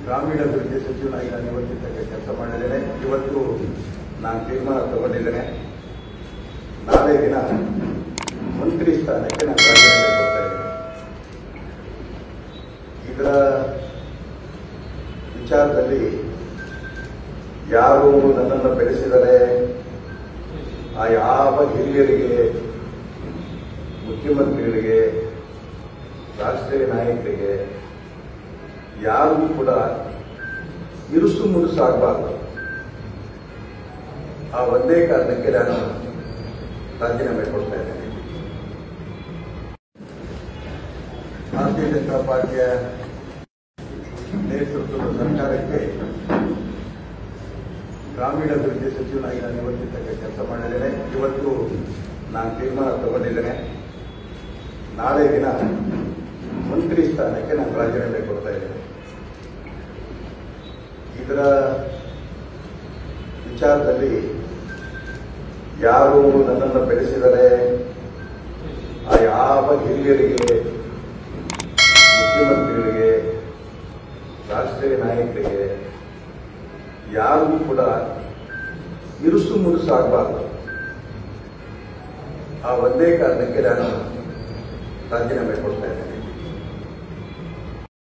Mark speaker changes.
Speaker 1: ಗ್ರಾಮೀಣಾಭಿವೃದ್ಧಿ ಸಚಿವನಾಗಿ ನಾನು ಇವತ್ತಿನ ತನಕ ಕೆಲಸ ಮಾಡಿದ್ದೇನೆ ಇವತ್ತು ನಾನು ತೀರ್ಮಾನ ತಗೊಂಡಿದ್ದೇನೆ ನಾಳೆ ದಿನ ಮಂತ್ರಿ ಸ್ಥಾನಕ್ಕೆ ನಾನು ರಾಜೀನಾಮೆ ಕೊಡ್ತಾ ಇದ್ದೇನೆ ಇದರ ವಿಚಾರದಲ್ಲಿ ಯಾರು ನನ್ನನ್ನು ಬೆಳೆಸಿದರೆ ಆ ಯಾವ ಹಿರಿಯರಿಗೆ ಮುಖ್ಯಮಂತ್ರಿಗಳಿಗೆ ರಾಷ್ಟ್ರೀಯ ನಾಯಕರಿಗೆ ಯಾರಿಗೂ ಕೂಡ ಇರುಸು ಮುರುಸಾಗಬಾರ್ದು ಆ ಒಂದೇ ಕಾರಣಕ್ಕೆ ನಾನು ರಾಜೀನಾಮೆ ಕೊಡ್ತಾ ಇದ್ದೇನೆ ಭಾರತೀಯ ಜನತಾ ಪಾರ್ಟಿಯ ನೇತೃತ್ವದ ಸರ್ಕಾರಕ್ಕೆ ಗ್ರಾಮೀಣಾಭಿವೃದ್ಧಿ ಸಚಿವನಾಗಿ ನಾನು ಇವತ್ತಿನ ತನಕ ಕೆಲಸ ಮಾಡಿದ್ದೇನೆ ಇವತ್ತು ನಾನು ತೀರ್ಮಾನ ತಗೊಂಡಿದ್ದೇನೆ ನಾಳೆ ದಿನ ಮಂತ್ರಿ ಸ್ಥಾನಕ್ಕೆ ನಾನು ರಾಜೀನಾಮೆ ಕೊಡ್ತಾ ಇದ್ದೇನೆ ಇದರ ವಿಚಾರದಲ್ಲಿ ಯಾರು ನನ್ನನ್ನು ಬೆಳೆಸಿದರೆ ಆ ಯಾವ ಹಿರಿಯರಿಗೆ ಮುಖ್ಯಮಂತ್ರಿಗಳಿಗೆ ರಾಷ್ಟ್ರೀಯ ನಾಯಕರಿಗೆ ಯಾರಿಗೂ ಕೂಡ ಇರುಸು ಮುರುಸಾಗಬಾರ್ದು ಆ ಒಂದೇ ಕಾರಣಕ್ಕೆ ನಾನು ರಾಜೀನಾಮೆ ಕೊಡ್ತಾ ಇದ್ದೇನೆ